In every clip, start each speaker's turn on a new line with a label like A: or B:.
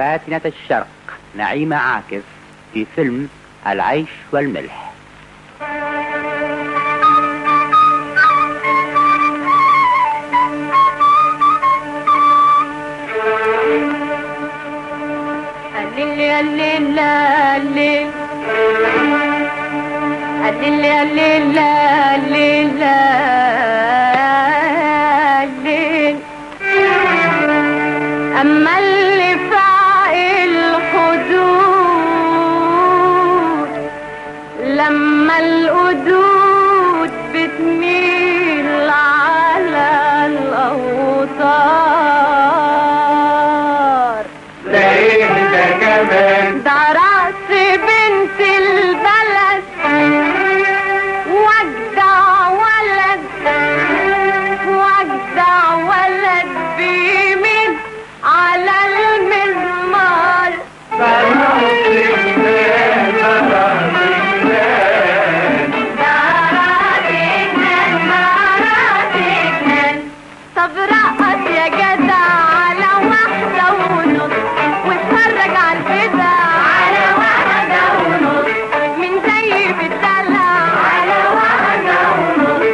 A: فاتنة الشرق نعيمة عاكف في فيلم العيش والملح
B: الليل الليل الليل الليل الليل الليل الليل أما اللي فاعل الحدود لما القدود بتميل على الأوتار ده رأس بنت البلد وجدع ولد وجدع ولد بيمين على المزمار طب رقص يا جدع على واحدة ونص واتفرج على البدع على واحدة ونص من زي بالدلع على واحدة ونص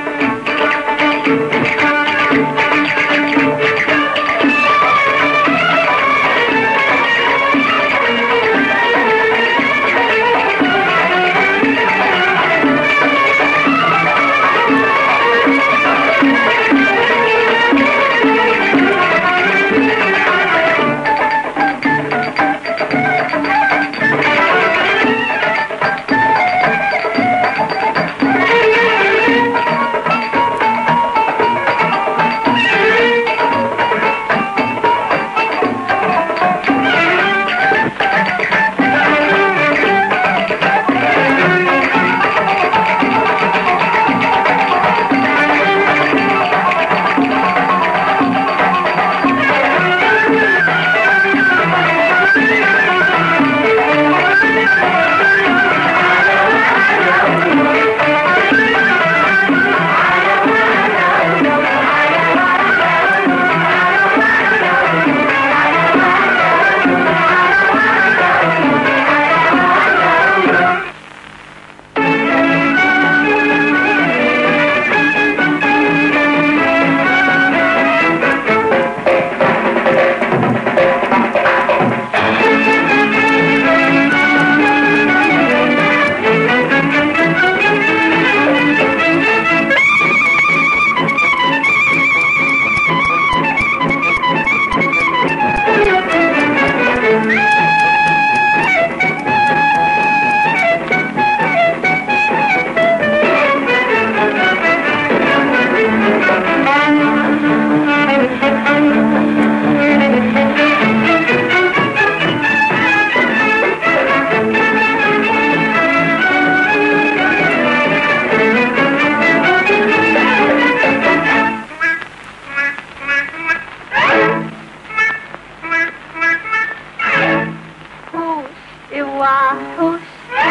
B: حوش اوعى حوش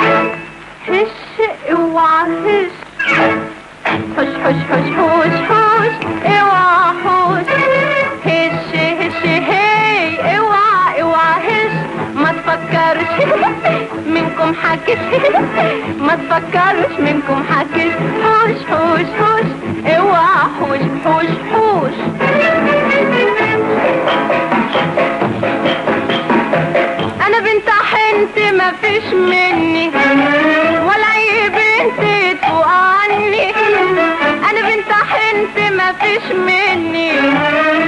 B: هش اوعى هش حوش حوش حوش حوش حوش اوعى حوش هش هش هي اوعى اوعى هش ما تفكرش منكم حكش ما تفكرش منكم حكش حوش حوش حوش اوعى حوش حوش حوش انا بنت حنت ما فيش مني ولا اي بنت تفوق عني انا بنت حنت ما فيش مني